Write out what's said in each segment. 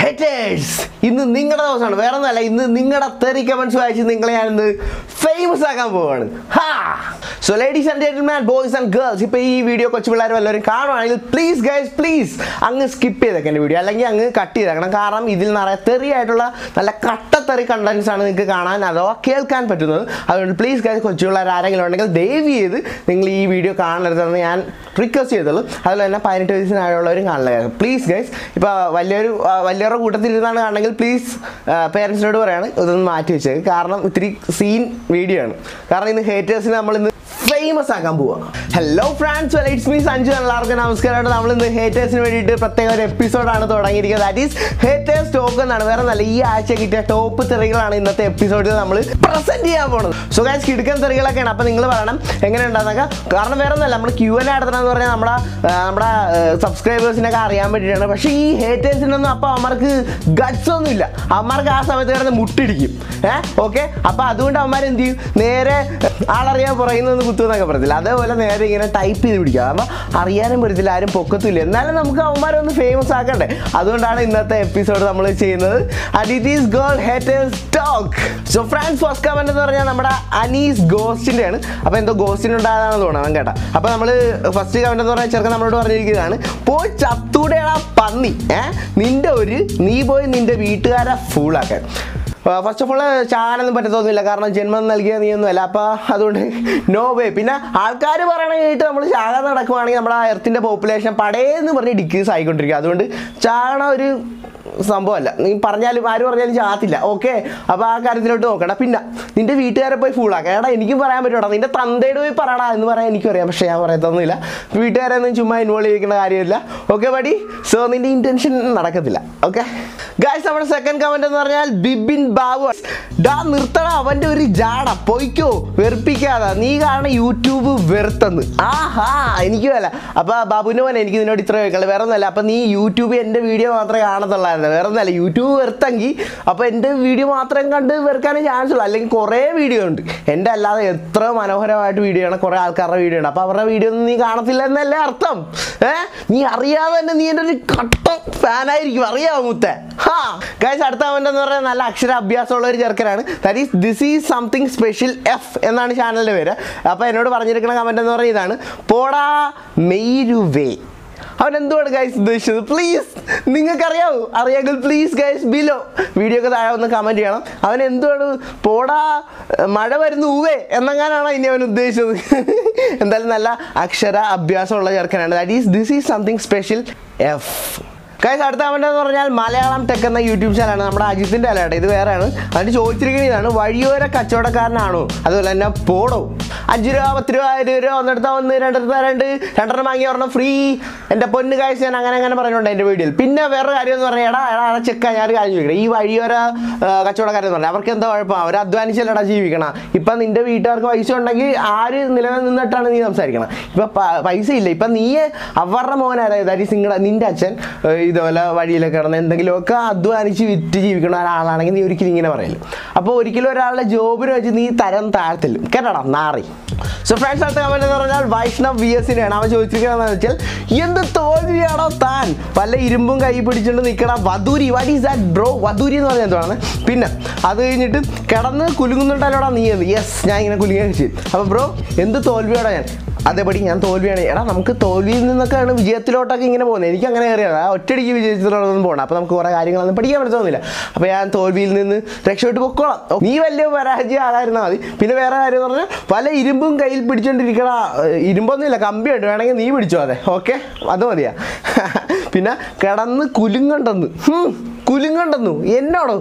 Haters ഇന്ന് നിങ്ങളുടെ ദിവസമാണ് വേറെ ഒന്നല്ല ഇന്ന് നിങ്ങളുടെ തെറി കമൻസ് വായിച്ച് നിങ്ങളെ ഞാൻ ഇന്ന് ഫേമസ് ആക്കാൻ പോവാണ് ഹാ so ladies and gentleman boys and girls ഇപ്പോൾ ഈ വീഡിയോ കൊച്ചു പിള്ളേർ വല്ലവരും കാണുവാണെങ്കിൽ പ്ലീസ് ഗൈസ് പ്ലീസ് അങ്ങ് സ്കിപ്പ് ചെയ്തേക്കാം വീഡിയോ അല്ലെങ്കിൽ അങ്ങ് കട്ട് ചെയ്തേക്കണം കാരണം ഇതിൽ നിറയെ തെറിയായിട്ടുള്ള നല്ല കട്ടത്തെറി കണ്ടന്റ്സ് ആണ് നിങ്ങൾക്ക് കാണാൻ അഥവാ കേൾക്കാൻ പറ്റുന്നത് അതുകൊണ്ട് പ്ലീസ് ഗൈസ് കൊച്ചു പിള്ളേർ ആരെങ്കിലും ഉണ്ടെങ്കിൽ ദയവ് ചെയ്ത് നിങ്ങൾ ഈ വീഡിയോ കാണരുതെന്ന് ഞാൻ റിക്വസ്റ്റ് ചെയ്തുള്ളൂ അതുപോലെ തന്നെ പതിനെട്ട് വയസ്സിനായുള്ളവരും കാണില്ല പ്ലീസ് ഗൈസ് ഇപ്പോൾ വലിയൊരു ആ, വലിയവരുടെ കൂട്ടത്തിൽ ഇരുന്നാണ് കാണണമെങ്കിൽ പ്ലീസ് പേരൻസിനോട് പറയാണ് ഇതൊന്ന് മാറ്റി വെച്ചേക്ക് കാരണം ഇത്തിരി സീൻ വീഡിയോ ആണ് കാരണം ഇന്ന് ഹേറ്റേഴ്സിനെ നമ്മൾ ഇന്ന് ഫേമസ് ആക്കാൻ പോവാ hello friends it's me Sanju എല്ലാവർക്കും നമസ്കാരമായിട്ട് നമ്മൾ ഇന്ന് ഹേറ്റേഴ്സിന് വേണ്ടിയിട്ട് പ്രത്യേക ഒരു എപ്പിസോഡാണ് തുടങ്ങിയിരിക്കുന്നത് ദാറ്റ് ഈസ് ഹേറ്റേഴ്സ് ടോക്ക് എന്നാണ് വേറെ നല്ല ഈ ആഴ്ച കിട്ടിയ ടോപ്പ് തെറികളാണ് ഇന്നത്തെ എപ്പിസോഡിൽ നമ്മൾ പ്രസന്റ് ചെയ്യാൻ പോണത് സോ ഗൈസ് കിടക്കൻ തെറികളൊക്കെയാണ് അപ്പോൾ നിങ്ങൾ പറയണം എങ്ങനെ ഉണ്ടാകുന്നൊക്കെ കാരണം വേറെ ഒന്നല്ല നമ്മൾ ക്യൂ എൻ നടത്തണമെന്ന് പറഞ്ഞാൽ നമ്മുടെ ആ, നമ്മുടെ സബ്സ്ക്രൈബേഴ്സിനൊക്കെ അറിയാൻ വേണ്ടിയിട്ടാണ് പക്ഷേ ഈ ഹേറ്റേഴ്സിനൊന്നും അപ്പോൾ അവന്മാർക്ക് ഗട്സ് ഒന്നും ഇല്ല അവന്മാർക്ക് ആ സമയത്ത് കിടന്ന് മുട്ടിടിക്കും ഏഹ് ഓക്കെ അപ്പോൾ അതുകൊണ്ട് അവന്മാർ എന്ത് ചെയ്യും നേരെ ആളറിയാൻ പറയുന്നത് കുത്തുമെന്നൊക്കെ പറയത്തില്ല അതേപോലെ നേരെ ഇങ്ങനെ ടൈപ്പ് ചെയ്ത് പിടിക്കുക അപ്പോൾ അറിയാനും പറ്റത്തില്ല ആരും പൊക്കത്തില്ല എന്നാലും നമുക്ക് അവന്മാരെ ഒന്ന് ഫേമസ് ആക്കണ്ടേ അതുകൊണ്ടാണ് ഇന്നത്തെ എപ്പിസോഡ് നമ്മൾ ചെയ്യുന്നത് and it is girl haters talk so friends first comment എന്ന് പറഞ്ഞാൽ നമ്മുടെ അനീസ് ഗോസ്റ്റിന്റെ ആണ് അപ്പോൾ എന്തോ ഗോസ്റ്റിന് ഉണ്ടായതാണെന്ന് തോന്നണം കേട്ടോ അപ്പോൾ നമ്മൾ ഫസ്റ്റ് കമന്റ് എന്ന് പറഞ്ഞാൽ ചെറുക്കൻ നമ്മളോട് പറഞ്ഞിരിക്കുന്നതാണ് പോയി ചത്തൂടെയാണ് പന്നി ഏ നിന്റെ ഒരു നീ പോയി നിന്റെ വീട്ടുകാരെ ഫൂളാക്കാൻ ഫസ്റ്റ് ഓഫ് ഓൾ ചാനൊന്നും പറ്റത്തൊന്നുമില്ല കാരണം ജന്മം നൽകിയ നീയൊന്നും അല്ല അപ്പോൾ അതുകൊണ്ട് നോ വേ പിന്നെ ആൾക്കാർ പറയണ കേട്ട് നമ്മൾ ചാകാൻ നടക്കുവാണെങ്കിൽ നമ്മുടെ എർത്തിൻ്റെ പോപ്പുലേഷൻ പടേന്ന് പറഞ്ഞ് ഡിക്രീസ് ആയിക്കൊണ്ടിരിക്കുക അതുകൊണ്ട് ചാകണ ഒരു സംഭവമല്ല നീ പറഞ്ഞാലും ആര് പറഞ്ഞാലും ചാത്തില്ല ഓക്കെ അപ്പോൾ ആ കാര്യത്തിലോട്ട് നോക്കണ്ട പിന്നെ നിന്റെ വീട്ടുകാരെ പോയി ഫുള്ളാക്കാം എടാ എനിക്കും പറയാൻ പറ്റൂടാ നിന്റെ തന്തയോട് പോയി പറയടാ എന്ന് പറയാൻ എനിക്കും അറിയാം പക്ഷേ ഞാൻ പറയത്തൊന്നുമില്ല വീട്ടുകാരെ ഒന്നും ചുമ്മാ ഇൻവോൾവ് ചെയ്യിക്കേണ്ട കാര്യമില്ല ഓക്കെ ബഡി സോ നിന്റെ ഇൻറ്റൻഷൻ നടക്കത്തില്ല ഓക്കെ ഗായ്സ് നമ്മുടെ സെക്കൻഡ് കമന്റ് എന്ന് പറഞ്ഞാൽ ബിബിൻ ബാബു ഡാ നിർത്തട അവന്റെ ഒരു ജാട പൊയ്ക്കോ വെറുപ്പിക്കാതെ നീ കാരണം യൂട്യൂബ് വെറുത്തെന്ന് ആഹാ എനിക്ക് അല്ല അപ്പൊ ബാബുവിന് പോലെ എനിക്ക് നിന്നോട് ഇത്ര കേൾക്കല വേറെ ഒന്നല്ല അപ്പൊ നീ യൂട്യൂബ് എൻ്റെ വീഡിയോ മാത്രമേ കാണത്തുള്ളായിരുന്നു വേറെ ഒന്നല്ല യൂട്യൂബ് വെറുത്തെങ്കിൽ അപ്പൊ എൻ്റെ വീഡിയോ മാത്രം കണ്ട് വെറുക്കാനേ ചാൻസ് ഉള്ളൂ അല്ലെങ്കിൽ കുറേ വീഡിയോ ഉണ്ട് എൻ്റെ അല്ലാതെ എത്ര മനോഹരമായിട്ട് വീഡിയോ ആണ് കുറേ ആൾക്കാരുടെ വീഡിയോ ഉണ്ട് അപ്പൊ അവരുടെ വീഡിയോ ഒന്നും നീ കാണത്തില്ല എന്നല്ലേ അർത്ഥം ഏ നീ അറിയാതെ തന്നെ നീ എൻ്റെ ഒരു കട്ട ഫാനായിരിക്കും അറിയാമോ മുത്തേ ഹാ ഗൈസ് അടുത്ത കമന്റ് എന്ന് പറയുന്നത് നല്ല അക്ഷര അഭ്യാസമുള്ള ഒരു ചെറുക്കനാണ് that is this is something special F എന്നാണ് ചാനലിൻ്റെ പേര് അപ്പോൾ എന്നോട് പറഞ്ഞിരിക്കുന്ന കമന്റ് എന്ന് പറയുന്നത് ഇതാണ് പോടാ മെയ്രുവേ അവൻ എന്തുവാണ് ഗൈസ് ഉദ്ദേശിച്ചത് പ്ലീസ് നിങ്ങൾക്കറിയാവോ അറിയാമെങ്കിൽ പ്ലീസ് ഗൈസ് ബിലോ വീഡിയോക്ക് താഴെ ഒന്ന് കമൻറ്റ് ചെയ്യണം അവൻ എന്തുവാണ് പോടാ മഴ വരുന്നു ഊവേ എന്നെങ്ങാനാണ് ഇനി അവൻ ഉദ്ദേശിച്ചത് എന്തായാലും നല്ല അക്ഷര അഭ്യാസമുള്ള ചെറുക്കനാണ് that is this is something special F guys അടുത്ത കമന്റ് എന്ന് പറഞ്ഞാൽ മലയാളം ടെക് എന്ന യൂട്യൂബ് ചാനലാണ് നമ്മുടെ അജിത്തിന്റെ അല്ല കേട്ടോ ഇത് വേറെയാണ് അതിന് ചോദിച്ചിരിക്കുന്നത് ഇതാണ് വഴിയോര കച്ചവടക്കാരനാണോ അതുപോലെ തന്നെ പോടോ അഞ്ച് രൂപ പത്ത് രൂപ ഇരുപത് രൂപ ഒന്നെടുത്താൽ ഒന്ന് രണ്ടെടുത്താൽ രണ്ട് രണ്ടെണ്ണം വാങ്ങി ഒരെണ്ണം ഫ്രീ എൻ്റെ പൊന്ന് കാഴ്ച ഞാൻ അങ്ങനെ അങ്ങനെ പറഞ്ഞിട്ടുണ്ട് എൻ്റെ വീഡിയോയിൽ പിന്നെ വേറെ കാര്യം എന്ന് പറഞ്ഞാൽ എടാ എടാ എടാ ചെക്ക ഞാൻ ഒരു കാര്യം ചോദിക്കണം ഈ വഴിയോര ആ, കച്ചവടക്കാരെന്ന് പറഞ്ഞാൽ അവർക്ക് എന്താ കുഴപ്പം അവർ അധ്വാനിച്ചല്ലടാ ജീവിക്കണം ഇപ്പം നിന്റെ വീട്ടുകാർക്ക് പൈസ ഉണ്ടെങ്കിൽ ആര് നിലവിൽ നിന്നിട്ടാണ് നീ സംസാരിക്കണം ഇപ്പം പ- പൈസ ഇല്ല ഇപ്പം നീ അവരുടെ മോനാരാ ദാറ്റ് നിങ്ങളുടെ നിന്റെ അച്ഛൻ ഏഹ്, ഇതുപോലെ വഴിയിലൊക്കെ കിടന്ന് എന്തെങ്കിലുമൊക്കെ അധ്വാനിച്ച് വിറ്റ് ജീവിക്കുന്ന ഒരാളാണെങ്കിൽ നീ ഒരിക്കലും ഇങ്ങനെ പറയില്ല അപ്പോൾ ഒരിക്കലും ഒരാളുടെ ജോബിന് വെച്ച് നീ തരം താഴ്ത്തില്ല കേട്ടോടാ നാറി സോ ഫ്രണ്ട്സ് അടുത്ത കമന്റ് എന്ന് പറഞ്ഞാൽ വൈഷ്ണവ് വി എസിനെയാണ് അവൻ ചോദിച്ചിരിക്കുന്നതെന്ന് വെച്ചാൽ എന്ത് തോൽവിയാണോ താൻ വല്ല ഇരുമ്പും കൈ പിടിച്ചുകൊണ്ട് നിൽക്കണ വധൂരി വാട്ട് ഈസ് ദാറ്റ് ബ്രോ വധൂരി എന്ന് പറഞ്ഞാൽ എന്താണ് പിന്നെ അത് കഴിഞ്ഞിട്ട് കിടന്ന് കുലുങ്ങുന്നുണ്ടല്ലോടാ നീ എന്ന് യെസ് ഞാൻ ഇങ്ങനെ കുലുങ്ങുകയൊക്കെ ചെയ്തു അപ്പോൾ ബ്രോ എന്ത് തോൽവിയോടാ ഞാൻ അതേപടി ഞാൻ തോൽവിയാണ് എടാ നമുക്ക് തോൽവിയിൽ നിന്നൊക്കെയാണ് വിജയത്തിലോട്ടൊക്കെ ഇങ്ങനെ പോകുന്നത് എനിക്ക് അങ്ങനെ അറിയാം ആ ഒറ്റയടിക്ക് വിജയത്തിലോട്ടൊന്നും പോകണം അപ്പോൾ നമുക്ക് കുറേ കാര്യങ്ങളൊന്നും പഠിക്കാൻ പറ്റുന്നില്ല അപ്പോൾ ഞാൻ തോൽവിയിൽ നിന്ന് രക്ഷപ്പെട്ട് പൊക്കോളാം ഓ, നീ വലിയ പരാജയം ആകാതിരുന്നാൽ മതി പിന്നെ വേറെ കാര്യം എന്ന് പറഞ്ഞാൽ പല ഇരുമ്പും കയ്യിൽ പിടിച്ചോണ്ടിരിക്കണ ഇരുമ്പൊന്നുമില്ല കമ്പിയുണ്ട് വേണമെങ്കിൽ നീ പിടിച്ചോ അതെ ഓക്കെ അത് മതിയാ പിന്നെ കിടന്ന് കുലുങ്ങണ്ടെന്ന് ഹും, കുലുങ്ങണ്ടെന്നു എന്നോടോ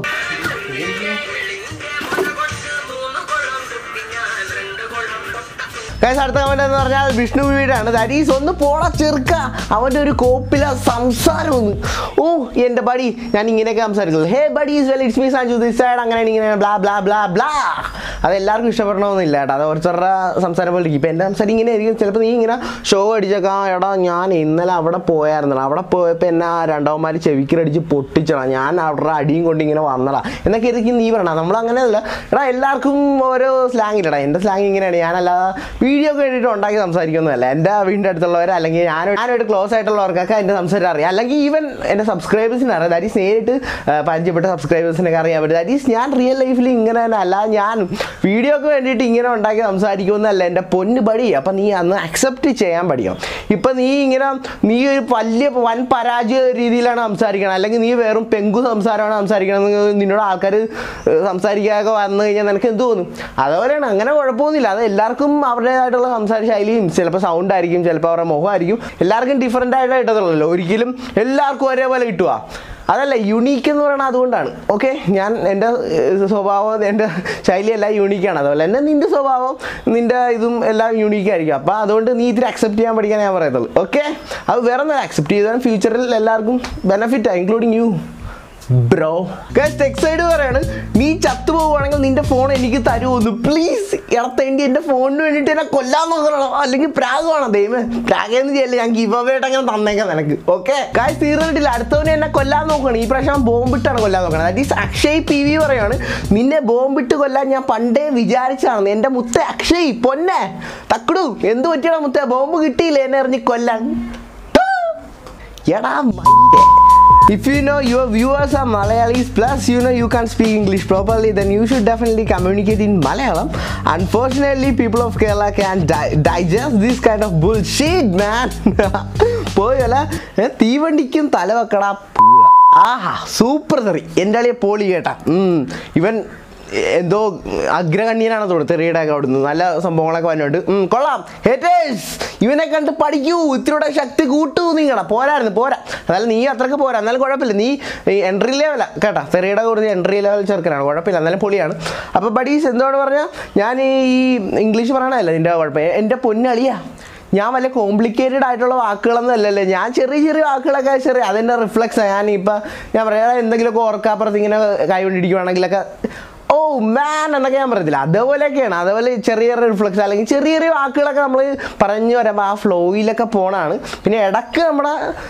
ഗൈസ് അടുത്ത കമന്റ് എന്ന് പറഞ്ഞാൽ വിഷ്ണു വീടാണ് ദരീസ് ഒന്ന് പോള ചെറുക്ക അവൻ്റെ ഒരു കോപ്പില സംസാരം ഒന്ന് ഓ എൻ്റെ ബഡി ഞാൻ ഇങ്ങനെയൊക്കെ സംസാരിക്കുന്നത് hey buddy is well it's me Sanju this side അങ്ങനെ ഇങ്ങനെ ബ്ലാ ബ്ലാ ബ്ലാ ബ്ലാ അത് എല്ലാവർക്കും ഇഷ്ടപ്പെടണമെന്നില്ല കേട്ടോ അത് ഓരോരുത്തരുടെ സംസാരം പോലെ ഇരിക്കും ഇപ്പം എൻ്റെ സംസാരം ഇങ്ങനെ ആയിരിക്കും ചിലപ്പോൾ നീ ഇങ്ങനെ ഷോ അടിച്ചേക്കാം എടാ ഞാൻ ഇന്നലെ അവിടെ പോയായിരുന്നു അവിടെ പോയപ്പോൾ എന്നെ ആ രണ്ടവന്മാർ ചെവിക്കരടിച്ച് പൊട്ടിച്ചടാ ഞാൻ അവിടെ അടിയും കൊണ്ട് ഇങ്ങനെ വന്നടാ എന്നൊക്കെ ആയിരിക്കും നീ പറയണം നമ്മൾ അങ്ങനെയല്ല എടാ എല്ലാവർക്കും ഓരോ സ്ലാങ് ഇല്ലടാ എൻ്റെ സ്ലാങ് ഇങ്ങനെയാണ് ഞാനല്ലാതെ വീഡിയോ ഒക്കെ വേണ്ടിയിട്ട് ഉണ്ടാക്കി സംസാരിക്കുന്നതല്ല എൻ്റെ വീടിൻ്റെ അടുത്തുള്ളവർ അല്ലെങ്കിൽ ഞാൻ ഞാനായിട്ട് ക്ലോസ് ആയിട്ടുള്ളവർക്കൊക്കെ എൻ്റെ സംസാരം അറിയാം അല്ലെങ്കിൽ ഈവൻ എൻ്റെ സബ്സ്ക്രൈബേഴ്സിന് അറിയാം ദാറ്റ് ഈസ് നേരിട്ട് ആ, പരിചയപ്പെട്ട സബ്സ്ക്രൈബേഴ്സിനൊക്കെ അറിയാൻ പറ്റും ദാറ്റ് ഈസ് ഞാൻ റിയൽ ലൈഫിൽ ഇങ്ങനെ തന്നെ അല്ല ഞാൻ വീഡിയോക്ക് വേണ്ടിയിട്ട് ഇങ്ങനെ ഉണ്ടാക്കി സംസാരിക്കുമെന്നല്ല എൻ്റെ പൊന്ന് പടി അപ്പം നീ അന്ന് അക്സെപ്റ്റ് ചെയ്യാൻ പഠിക്കണം ഇപ്പം നീ ഇങ്ങനെ നീ ഒരു വലിയ വൻ പരാജയ രീതിയിലാണ് സംസാരിക്കണം അല്ലെങ്കിൽ നീ വെറും പെങ്കു സംസാരമാണ് സംസാരിക്കണമെന്ന് നിന്നോട് ആൾക്കാർ സംസാരിക്കാതെ വന്നു കഴിഞ്ഞാൽ നിനക്ക് എന്ത് തോന്നും അതുപോലെയാണ് അങ്ങനെ കുഴപ്പമൊന്നുമില്ല അത് എല്ലാവർക്കും അവരുടേതായിട്ടുള്ള സംസാര ശൈലിയും ചിലപ്പോൾ സൗണ്ട് ആയിരിക്കും ചിലപ്പോൾ അവരുടെ മുഖമായിരിക്കും എല്ലാവർക്കും ഡിഫറെൻ്റ് ആയിട്ട് കിട്ടത്തുള്ളൂ ഒരിക്കലും എല്ലാവർക്കും ഒരേപോലെ കിട്ടുക അതല്ല യുണീക്ക് എന്ന് പറയുന്നത് അതുകൊണ്ടാണ് ഓക്കെ ഞാൻ എൻ്റെ ഏഹ്, സ്വഭാവം എൻ്റെ ശൈലിയെല്ലാം യൂണീക്കാണ് അതുപോലെ തന്നെ നിൻ്റെ സ്വഭാവം നിൻ്റെ ഇതും എല്ലാം യൂണീക്ക് ആയിരിക്കും അപ്പോൾ അതുകൊണ്ട് നീ ഇതിൽ അക്സെപ്റ്റ് ചെയ്യാൻ പഠിക്കാൻ ഞാൻ പറയത്തുള്ളൂ ഓക്കെ അത് വേറെ ഒന്നും അക്സെപ്റ്റ് ചെയ്താൽ ഫ്യൂച്ചറിൽ എല്ലാവർക്കും ബെനഫിറ്റാണ് ഇൻക്ലൂഡിങ് യു ബ്രോ ടെക്സൈഡ് പറയാണ് നീ ചത്തു പോവുകയാണെങ്കിൽ നിന്റെ ഫോൺ എനിക്ക് തരുമോന്ന് പ്ലീസ് ഇടത്തേണ്ടി എൻ്റെ ഫോണിന് വേണ്ടിയിട്ട് എന്നെ കൊല്ലാൻ നോക്കണോ അല്ലെങ്കിൽ പ്രാഗ് വേണം ദൈവമേ പ്രാഗെന്ന് ചെയ്യല്ലേ ഞാൻ ഗിവ് അവേ ആയിട്ട് അങ്ങനെ തന്നേക്കാം നിനക്ക് ഓക്കെ കായ് തീർന്നിട്ടില്ല അടുത്തവനെ എന്നെ കൊല്ലാൻ നോക്കണം ഈ പ്രാവശ്യം ബോംബിട്ടാണ് കൊല്ലാൻ നോക്കണം that is Akshay P V പറയാണ് നിന്നെ ബോംബിട്ട് കൊല്ലാൻ ഞാൻ പണ്ടേ വിചാരിച്ചാണ് എൻ്റെ മുത്ത അക്ഷയ് പൊന്നെ തക്കടു എന്ത് പറ്റിയടാ മുത്ത ബോംബ് കിട്ടിയില്ലേ എന്നെ എറിഞ്ഞ് കൊല്ലാൻ എടാ mind If you know your viewers are Malayalis plus you know you can speak English properly then you should definitely communicate in Malayalam. Unfortunately people of Kerala can di- digest this kind of bullshit man. പോയല്ല ഏ, തീവണ്ടിക്കും തല വെക്കടാ പൂഴ. ആഹാ super തെറി എൻ്റെ അളിയെ poly കേട്ടാ ഉം. ഇവൻ എന്തോ അഗ്രഗണ്യനാണ് തോന്നുന്നു തെറിയുടെ ഒക്കെ അവിടുന്ന് നല്ല സംഭവങ്ങളൊക്കെ വന്നിട്ട് ഉം, കൊള്ളാം ഹേറ്റേഴ്സ് ഇവനെ കണ്ട് പഠിക്കൂ ഇത്തിരിയുടെ ശക്തി കൂട്ടൂ നിങ്ങളെ പോരായിരുന്നു പോരാ എന്നാലും നീ അത്രക്ക് പോരാ എന്നാലും കുഴപ്പമില്ല നീ എൻട്രി ലെവലാ കേട്ടാ തെറിയുടെ കൂടുതൽ എൻട്രി ലെവൽ ചെറുക്കനാണ് കുഴപ്പമില്ല എന്നാലും പൊളിയാണ് അപ്പോൾ ബഡീസ് എന്തുകൊണ്ട് പറഞ്ഞാൽ ഞാൻ ഈ ഇംഗ്ലീഷ് പറയണതല്ല നിൻ്റെ കുഴപ്പം എൻ്റെ പൊന്നളിയാ ഞാൻ വല്ല കോംപ്ലിക്കേറ്റഡ് ആയിട്ടുള്ള വാക്കുകളൊന്നും അല്ലല്ലേ ഞാൻ ചെറിയ ചെറിയ വാക്കുകളൊക്കെ ചെറിയ അതിൻ്റെ റിഫ്ലക്സ് ഞാൻ ഇപ്പം ഞാൻ പറയാം എന്തെങ്കിലുമൊക്കെ ഓർക്കാപ്പുറത്ത് ഇങ്ങനെ കൈ കൊണ്ടിരിക്കുവാണെങ്കിലൊക്കെ ഓ മാൻ എന്നൊക്കെ ഞാൻ പറയത്തില്ല അതേപോലെയൊക്കെയാണ് അതേപോലെ ചെറിയ ചെറിയ റിഫ്ലക്സ് അല്ലെങ്കിൽ ചെറിയ ചെറിയ വാക്കുകളൊക്കെ നമ്മൾ പറഞ്ഞു വരുമ്പോൾ ആ ഫ്ലോയിലൊക്കെ പോണാണ് പിന്നെ ഇടക്ക് നമ്മുടെ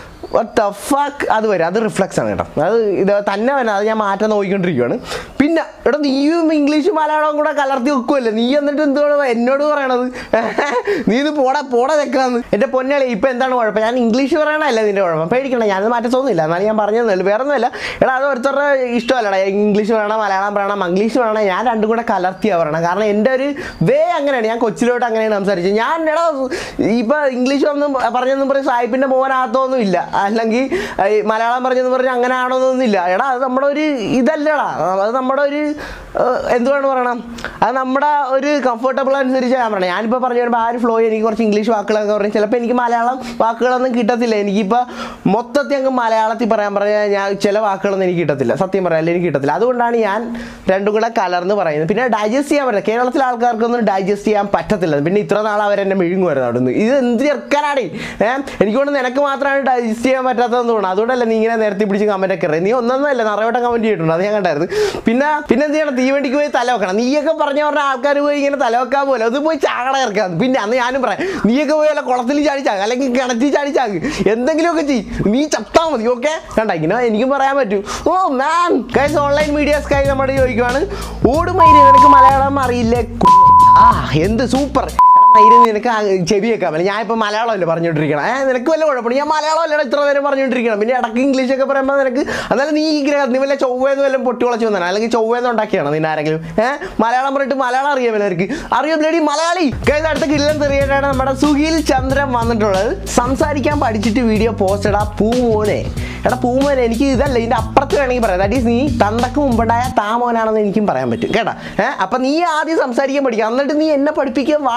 ടഫാക്ക് അത് വരും അത് റിഫ്ലക്സ് ആണ് കേട്ടോ അത് ഇത് തന്നെ വരാം അത് ഞാൻ മാറ്റാൻ നോക്കിക്കൊണ്ടിരിക്കുകയാണ് പിന്നെ എടാ നീയും ഇംഗ്ലീഷും മലയാളവും കൂടെ കലർത്തി വെക്കുമല്ലേ നീ എന്നിട്ട് എന്തുകൊണ്ട് എന്നോട് പറയണത് നീ ഇത് പോടാ പോടാ വെക്കാന്ന് എൻ്റെ പൊന്നളി ഇപ്പം എന്താണ് കുഴപ്പം ഞാൻ ഇംഗ്ലീഷ് പറയണല്ല നിൻ്റെ കുഴപ്പം പേടിക്കണം ഞാനത് മാറ്റത്തൊന്നുമില്ല എന്നാലും ഞാൻ പറഞ്ഞതല്ല വേറെ ഒന്നുമില്ല എടാ അത് ഓരോരുത്തരുടെ ഇഷ്ടമല്ലടാ ഇംഗ്ലീഷ് പറയണം മലയാളം പറയണം മംഗ്ലീഷ് പറയണം ഞാൻ രണ്ടും കൂടെ കലർത്തിയാ പറയണം കാരണം എൻ്റെ ഒരു വേ അങ്ങനെയാണ് ഞാൻ കൊച്ചിലോട്ട് അങ്ങനെയാണ് സംസാരിച്ചത് ഞാൻ എടാ ഇപ്പം ഇംഗ്ലീഷ് ഒന്നും പറഞ്ഞെന്നും പറയും സാഹിബിൻ്റെ മോനാകത്തൊന്നും ഇല്ല അല്ലെങ്കിൽ ഈ മലയാളം പറഞ്ഞെന്ന് പറഞ്ഞ് അങ്ങനെ ആണോന്നൊന്നുമില്ല എടാ അത് നമ്മുടെ ഒരു ഇതല്ലടാ അത് നമ്മുടെ ഒരു ഏഹ്, എന്തുവാണ് പറയണം അത് നമ്മുടെ ഒരു കംഫർട്ടബിൾ അനുസരിച്ച് ഞാൻ പറയണം ഞാനിപ്പോൾ പറഞ്ഞു വരുമ്പോൾ ആ ഒരു ഫ്ലോ എനിക്ക് കുറച്ച് ഇംഗ്ലീഷ് വാക്കുകളൊക്കെ പറയും ചിലപ്പോൾ എനിക്ക് മലയാളം വാക്കുകളൊന്നും കിട്ടത്തില്ല എനിക്കിപ്പോൾ മൊത്തത്തിൽ അങ്ങ് മലയാളത്തിൽ പറയാൻ പറഞ്ഞാൽ ഞാൻ ചില വാക്കുകളൊന്നും എനിക്ക് കിട്ടത്തില്ല സത്യം പറയാൻ എനിക്ക് കിട്ടത്തില്ല അതുകൊണ്ടാണ് ഞാൻ രണ്ടും കൂടെ കലർന്ന് പറയുന്നത് പിന്നെ ഡൈജസ്റ്റ് ചെയ്യാൻ പറ്റില്ല കേരളത്തിലെ ആൾക്കാർക്കൊന്നും ഡൈജസ്റ്റ് ചെയ്യാൻ പറ്റത്തില്ല പിന്നെ ഇത്ര നാൾ അവരെന്നെ മെഴുകുമായിരുന്നു അവിടെ നിന്ന് ഇത് എന്ത് ചെറുക്കാനാടേ ഏഹ് എനിക്ക് കൊണ്ട് നിനക്ക് മാത്രമാണ് ഡൈജസ്റ്റ് ചെയ്യാൻ പറ്റാത്തതെന്ന് തോന്നുന്നു അതുകൊണ്ടല്ല നീ ഇങ്ങനെ നേരത്തെ പിടിച്ച് കമന്റ് ഒക്കെ ഇറങ്ങി. നീ ഒന്നൊന്നല്ല നിറവട്ടം കമന്റ് ചെയ്തിട്ടുണ്ട് അത് ഞാൻ കണ്ടായിരുന്നു പിന്നെ പിന്നെ എന്ത് ചെയ്യണം തീവണ്ടിക്ക് പോയി തല വെക്കണം നീയൊക്കെ പറഞ്ഞ പറഞ്ഞ ആൾക്കാർ പോയി ഇങ്ങനെ തല വെക്കാൻ പോലെ അത് പോയി ചാകട ഇറക്കാം പിന്നെ അന്ന് ഞാനും പറയാം നീയൊക്കെ പോയി വല്ല കുളത്തിൽ ചാടിച്ചാക് അല്ലെങ്കിൽ കിണറ്റിൽ ചാടിച്ചാക് എന്തെങ്കിലുമൊക്കെ ചെയ് നീ ചത്താൽ മതി ഓക്കെ കണ്ട ഇങ്ങനെ എനിക്കും പറയാൻ പറ്റൂ ഓ മാൻ കൈസ് ഓൺലൈൻ മീഡിയാസ് കൈ നമ്മുടെ ചോദിക്കുവാണ് ഓടുമൈരി നിനക്ക് മലയാളം അറിയില്ലേ കു- ആ എന്ത് സൂപ്പർ എടാ മയില് നിനക്ക് ആ ചെവി വെക്കാൻ പറ്റില്ല ഞാൻ ഇപ്പം മലയാളമല്ലേ പറഞ്ഞുകൊണ്ടിരിക്കണം ഏഹ് നിനക്ക് വല്ല കുഴപ്പമില്ല ഞാൻ മലയാളമല്ലേ ഇത്ര നേരം പറഞ്ഞുകൊണ്ടിരിക്കണം പിന്നെ ഇടയ്ക്ക് ഇംഗ്ലീഷ് ഒക്കെ പറയുമ്പോൾ നിനക്ക് എന്നാലും നീ ഈ ഗ്രഹം നീ വല്ല ചൊവ്വേന്ന് വല്ലതും പൊട്ടി വളച്ച് വന്നാണ് അല്ലെങ്കിൽ ചൊവ്വേന്ന് ഉണ്ടാക്കിയാണ് നിന്നെ ആരെങ്കിലും ഏഹ് മലയാളം പറഞ്ഞിട്ട് മലയാളം അറിയാമല്ലോ അവർക്ക് അറിയാം ബ്ലഡി മലയാളി കഴിഞ്ഞ അടുത്ത കില്ലം തെറിയായിട്ടാണ് നമ്മുടെ സുഖിൽ ചന്ദ്രൻ വന്നിട്ടുള്ളത് സംസാരിക്കാൻ പഠിച്ചിട്ട് വീഡിയോ പോസ്റ്റ് ഇടാ പൂമോനെ എടാ പൂമോനെ എനിക്ക് ഇതല്ല ഇതിന്റെ അപ്പുറത്ത് വേണമെങ്കിൽ പറയാം ദാറ്റ് ഈസ് നീ തന്തക്ക് മുമ്പുണ്ടായ താമോനാണെന്ന് എനിക്കും പറയാൻ പറ്റും കേട്ടാ ഏഹ് അപ്പൊ നീ ആദ്യം സംസാരിക്കാൻ പഠിക്കുക എന്നിട്ട് നീ എന്നെ പഠിപ്പിക്കാൻ വാടാ കുട്ട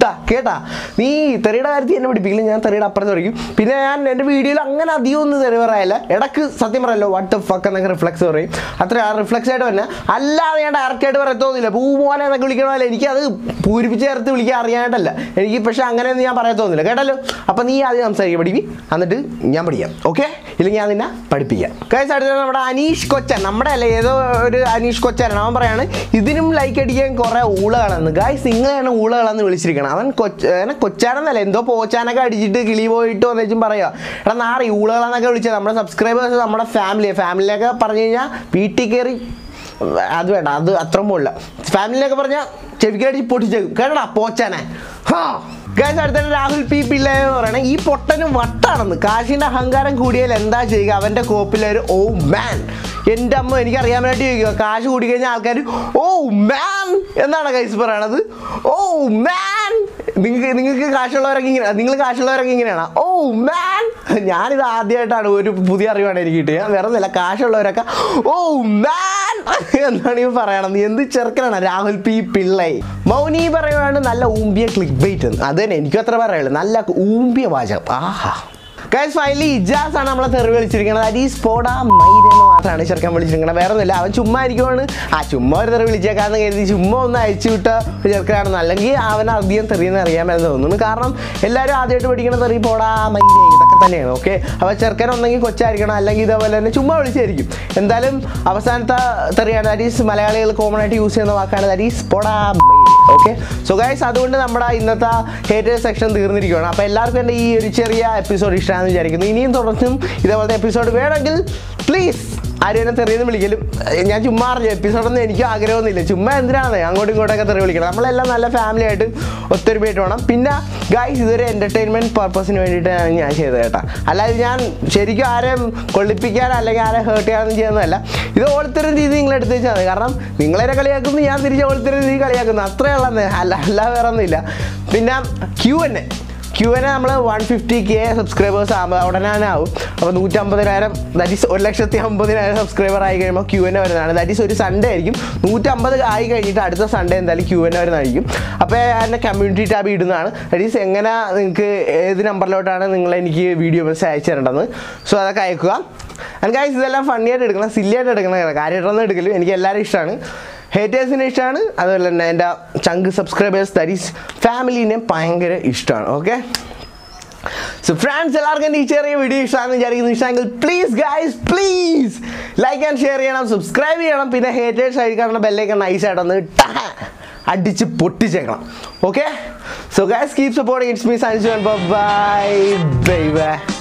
കുട്ട കേട്ടാ നീ തെറിയുടെ കാര്യത്തിൽ എന്നെ പഠിപ്പിക്കില്ല ഞാൻ തെറിയുടെ അപ്പുറത്ത് പഠിക്കും പിന്നെ ഞാൻ എൻ്റെ വീഡിയോയിൽ അങ്ങനെ അധികം ഒന്നും തെറി പറയല്ല ഇടക്ക് സത്യം പറയല്ലോ വാട്ട് ഫക്ക് എന്നൊക്കെ റിഫ്ലക്സ് പറയും അത്ര റിഫ്ലക്സ് ആയിട്ട് തന്നെ അല്ലാതെ ഞാൻ ഡയറക്റ്റ് ആയിട്ട് പറയത്തോന്നില്ല പൂമോനെ എന്നൊക്കെ വിളിക്കണമല്ലോ എനിക്കത് പൂരിപ്പിച്ച് ചേർത്ത് വിളിക്കാൻ അറിയാനായിട്ടല്ല എനിക്ക് പക്ഷെ അങ്ങനെയൊന്നും ഞാൻ പറയത്തോന്നില്ല കേട്ടല്ലോ അപ്പം നീ ആദ്യം സംസാരിക്കുക പഠിപ്പി എന്നിട്ട് ഞാൻ പഠിക്കാം ഓക്കെ ഇല്ലെങ്കിൽ ഞാൻ നിന്നെ പഠിപ്പിക്കാം കേസ് അടുത്തത് നമ്മുടെ അനീഷ് കൊച്ചൻ നമ്മുടെ അല്ല ഏതോ ഒരു അനീഷ് കൊച്ചാനാണ് അവൻ പറയാണ് ഇതിനും ലൈക്ക് അടിക്കാൻ കുറേ ഊളകളെന്ന് ഗായ്സ് നിങ്ങളെയാണ് ഊളകളെന്ന് വിളിച്ചിരിക്കണം അവൻ കൊച്ച അങ്ങനെ കൊച്ചാനെന്നല്ല എന്തോ പോച്ചാനൊക്കെ അടിച്ചിട്ട് കിളി പോയിട്ട് വന്നേച്ചും പറയാ എടാ നാറി ഊളകളെന്നൊക്കെ വിളിച്ചത് നമ്മുടെ സബ്സ്ക്രൈബേഴ്സ് നമ്മുടെ ഫാമിലി ഫാമിലിയൊക്കെ പറഞ്ഞു കഴിഞ്ഞാൽ വീട്ടിൽ കയറി അത് വേണ്ട അത് അത്ര മുകളില ഫാമിലിയൊക്കെ പറഞ്ഞാൽ ചെവിക്കടിച്ച് പൊട്ടിച്ചേക്കും കേട്ടടാ പോച്ചാനെ ഹാ ഗൈസ് അടുത്ത രാഹുൽ പി പിള്ള എന്ന് പറയണേ ഈ പൊട്ടനും വട്ടാണെന്ന് കാശിന്റെ അഹങ്കാരം കൂടിയാൽ എന്താ ചെയ്യുക അവന്റെ കോപ്പിലൊരു ഓ മാൻ എൻ്റെ അമ്മ എനിക്ക് അറിയാൻ വേണ്ടി ചോദിക്കുക കാശ് കൂടി കഴിഞ്ഞാൽ ആൾക്കാർ ഓ മാൻ എന്നാണ് ഗൈസ് പറയണത് ഓ മാൻ നിങ്ങൾക്ക് നിങ്ങൾക്ക് കാശുള്ളവരൊക്കെ ഇങ്ങനെ നിങ്ങൾ കാശുള്ളവരൊക്കെ ഇങ്ങനെയാണ് ഓ മാൻ ഞാനിത് ആദ്യമായിട്ടാണ് ഒരു പുതിയ അറിവാണ് എനിക്ക് കിട്ടിയത് വേറെ ഒന്നുമില്ല കാശുള്ളവരൊക്കെ ഓ മാൻ എന്നാണ് ഈ പറയണത് എന്ത് ചെറുക്കനാണ് രാഹുൽ പി പിള്ളൈ മൗനി പറയുവാണ് നല്ല ഊമ്പിയ ക്ലിക്ക് ബൈറ്റ് അത് തന്നെ എനിക്കും അത്ര പറയുള്ളൂ നല്ല ഊമ്പിയ വാചകം ആഹാ ഗൈസ് ഫൈനലി ഇജാസ് ആണ് നമ്മളെ തെറി വിളിച്ചിരിക്കുന്നത് അത് ഈ സ്പോഡ മൈര എന്ന് മാത്രമാണ് ചെറുക്കാൻ വിളിച്ചിരിക്കുന്നത് വേറെ ഒന്നുമില്ല അവൻ ചുമ്മാ ഇരിക്കുവാണ് ആ ചുമ്മാ ഒരു തെറി വിളിച്ചേക്കാന്ന് കരുതി ചുമ്മാ ഒന്ന് അയച്ചു വിട്ട ഒരു ചെറുക്കനാണെന്ന് അല്ലെങ്കിൽ അവൻ അധികം തെറിയെന്ന് അറിയാമെന്ന് തോന്നുന്നു കാരണം എല്ലാവരും ആദ്യമായിട്ട് പഠിക്കുന്ന തെറി പോടാ മൈര ഇതൊക്കെ തന്നെയാണ് ഓക്കെ അപ്പോൾ ചെറുക്കൻ ഒന്നെങ്കിൽ കൊച്ചായിരിക്കണം അല്ലെങ്കിൽ ഇതേപോലെ തന്നെ ചുമ്മാ വിളിച്ചായിരിക്കും എന്തായാലും അവസാനത്തെ തെറിയാണ് ദാറ്റ് ഈസ് മലയാളികൾ കോമൺ ആയിട്ട് യൂസ് ചെയ്യുന്ന വാക്കാണ് ദാറ്റ് ഈസ് പോടാ മൈര ഓക്കെ സോ ഗൈസ് അതുകൊണ്ട് നമ്മുടെ ഇന്നത്തെ ഹേറ്റേഴ്സ് സെക്ഷൻ തീർന്നിരിക്കുകയാണ് അപ്പോൾ എല്ലാവർക്കും എൻ്റെ ഈ ഒരു ചെറിയ എപ്പിസോഡ് ഇഷ്ടമാണെന്ന് വിചാരിക്കുന്നു ഇനിയും തുടർന്നും ഇതേപോലത്തെ എപ്പിസോഡ് വേണമെങ്കിൽ പ്ലീസ് ആരും എന്നെ തെറിയെന്ന് വിളിക്കലും ഏഹ് ഞാൻ ചുമ്മാ അറിഞ്ഞു എപ്പിസോഡൊന്നും എനിക്ക് ആഗ്രഹമൊന്നുമില്ല ചുമ്മാ എന്തിനാണ് അങ്ങോട്ടും ഇങ്ങോട്ടൊക്കെ തെറി വിളിക്കണം നമ്മളെല്ലാം നല്ല ഫാമിലി ആയിട്ട് ഒത്തൊരുമയായിട്ട് വേണം പിന്നെ ഗൈസ് ഇതൊരു എൻ്റർടൈൻമെൻറ്റ് പർപ്പസിന് വേണ്ടിയിട്ടാണ് ഞാൻ ചെയ്തത് കേട്ടോ അല്ലാതെ ഞാൻ ശരിക്കും ആരെയും കൊള്ളിപ്പിക്കാൻ അല്ലെങ്കിൽ ആരെ ഹേർട്ട് ചെയ്യാനൊന്നും ചെയ്യുന്നതല്ല ഇത് ഓൾത്തരം രീതി നിങ്ങൾ എടുത്ത് വെച്ചാൽ മതി കാരണം നിങ്ങളെ കളിയാക്കുന്നു ഞാൻ തിരിച്ച് ഓൾത്തരം രീതി കളിയാക്കുന്നു അത്രേ ഉള്ളതേ അല്ല അല്ല വേറെ ഒന്നുമില്ല പിന്നെ ക്യൂ തന്നെ ക്യൂ എന്നെ നമ്മൾ വൺ ഫിഫ്റ്റി കെ സബ്സ്ക്രൈബേഴ്സ് ആകുമ്പോൾ ഉടനെ തന്നെ ആവും അപ്പോൾ നൂറ്റമ്പതിനായിരം ദാറ്റ് ഈസ് ഒരു ലക്ഷത്തി അമ്പതിനായിരം സബ്സ്ക്രൈബർ ആയി കഴിയുമ്പോൾ ക്യൂ എന്നെ വരുന്നതാണ് ദാറ്റ് ഈസ് ഒരു സൺഡേ ആയിരിക്കും നൂറ്റമ്പത് ആയി കഴിഞ്ഞിട്ട് അടുത്ത സൺഡേ എന്തായാലും ക്യൂ എന്നെ വരുന്നതായിരിക്കും അപ്പോൾ എൻ്റെ കമ്മ്യൂണിറ്റി ടാബ് ഇടുന്നതാണ് ദാറ്റ് ഈസ് എങ്ങനെ നിങ്ങൾക്ക് ഏത് നമ്പറിലോട്ടാണ് നിങ്ങൾ എനിക്ക് വീഡിയോ മെസ്സേജ് അയച്ചു തരേണ്ടത് സോ അതൊക്കെ അയക്കുക ആൻഡ് ഗൈസ് ഇതെല്ലാം ഫണ്ണി ആയിട്ട് എടുക്കണം സില്ലി ആയിട്ട് എടുക്കണം കാര്യമായിട്ടൊന്നും എടുക്കലും എനിക്ക് എല്ലാവരും ഇഷ്ടമാണ് ഹേറ്റേഴ്സിനെ ഇഷ്ടമാണ് അതുപോലെ തന്നെ എൻ്റെ ചങ്ക് സബ്സ്ക്രൈബേഴ്സ് ദാറ്റ് ഈസ് ഫാമിലീനെ ഭയങ്കര ഇഷ്ടമാണ് ഓക്കെ സോ ഫ്രണ്ട്സ് എല്ലാവർക്കും എൻ്റെ ഈ ചെറിയ വീഡിയോ ഇഷ്ടമാണെന്ന് വിചാരിക്കുന്നു ഇഷ്ടമെങ്കിൽ please guys please like and share ചെയ്യണം സബ്സ്ക്രൈബ് ചെയ്യണം പിന്നെ ഹേറ്റേഴ്സ് ആയി കാണുന്ന ബെല്ലേക്ക് നൈസായിട്ടൊന്ന് ട അടിച്ച് പൊട്ടിച്ചേക്കണം okay so guys keep supporting it's me science bye by